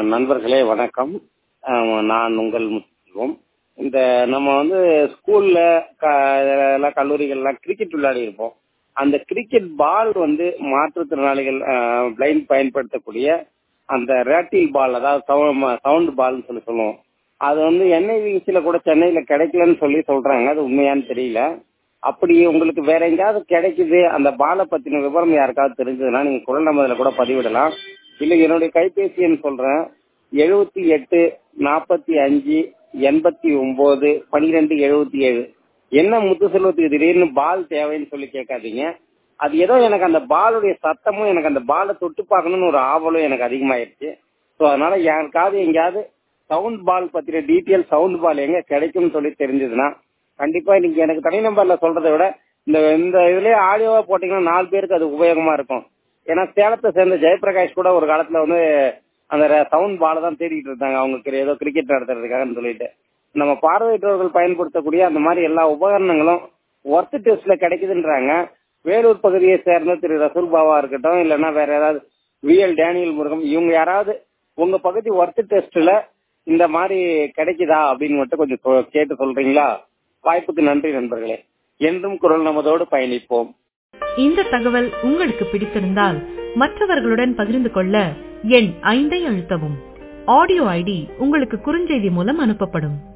நண்பர்களே வணக்கம் அஹ் நான் உங்கள் முத்துவம் இந்த நம்ம வந்து ஸ்கூல்ல க- கல்லூரிகள்லாம் கிரிக்கெட் விளையாடி இருப்போம் அந்த கிரிக்கெட் பால் வந்து மாற்றுத்திறனாளிகள் பிளைண்ட் பயன்படுத்தக்கூடிய அந்த ரேட்டில் பால் அதாவது சவுண்ட் பால்னு சொல்லி சொல்லுவோம் அது வந்து என்ஐவிசில கூட சென்னையில கிடைக்கலன்னு சொல்லி சொல்றாங்க அது உண்மையான்னு தெரியல அப்படி உங்களுக்கு வேற எங்கேயாவது கிடைக்குது அந்த பாலை பத்தின விவரம் யாருக்காவது தெரிஞ்சதுன்னா நீங்க குரல் நம்பர்ல கூட பதிவிடலாம் இல்ல என்னுடைய கைபேசி எண் சொல்றேன் எழுபத்தி எட்டு நாற்பத்தி அஞ்சு எண்பத்தி ஒன்பது பனிரெண்டு எழுபத்தி ஏழு என்ன முத்து செல்வத்துக்கு திடீர்னு பால் தேவைன்னு சொல்லி கேட்காதீங்க அது ஏதோ எனக்கு அந்த பாலுடைய சத்தமும் எனக்கு அந்த பாலை தொட்டு பார்க்கணும்னு ஒரு ஆவலும் எனக்கு அதிகமாயிருச்சு ஸோ அதனால யாருக்காவது எங்கேயாவது சவுண்ட் பால் பத்தின டீட்டெயில் சவுண்ட் பால் எங்க கிடைக்கும்னு சொல்லி தெரிஞ்சதுன்னா கண்டிப்பா நீங்க எனக்கு தனி நம்பர்ல சொல்றதை விட இந்த இந்த இதுலயே ஆடியோவா போட்டீங்கன்னா நாலு பேருக்கு அது உபயோகமா இருக்கும் ஏன்னா சேலத்தை சேர்ந்த ஜெயபிரகாஷ் கூட ஒரு காலத்துல வந்து அந்த சவுண்ட் பாலை தான் தேடிட்டு இருந்தாங்க அவங்களுக்கு ஏதோ கிரிக்கெட் நடத்துறதுக்காகன்னு சொல்லிட்டு நம்ம பார்வையற்றவர்கள் பயன்படுத்தக்கூடிய அந்த மாதிரி எல்லா உபகரணங்களும் ஒர்த் டெஸ்ட்ல கிடைக்குதுன்றாங்க வேலூர் பகுதியை சேர்ந்த திரு ரசூல் பாவா இருக்கட்டும் இல்லைன்னா வேற ஏதாவது விஎல் டேனியல் முருகம் இவங்க யாராவது உங்க பகுதி ஒர்த் டெஸ்ட்ல இந்த மாதிரி கிடைக்குதா அப்படின்னு மட்டும் கொஞ்சம் சொ- கேட்டு சொல்றீங்களா வாய்ப்புக்கு நன்றி நண்பர்களே என்றும் குரல் நமதோடு பயணிப்போம் இந்த தகவல் உங்களுக்கு பிடித்திருந்தால் மற்றவர்களுடன் பகிர்ந்து கொள்ள எண் ஐந்தை அழுத்தவும் ஆடியோ ஐடி உங்களுக்கு குறுஞ்செய்தி மூலம் அனுப்பப்படும்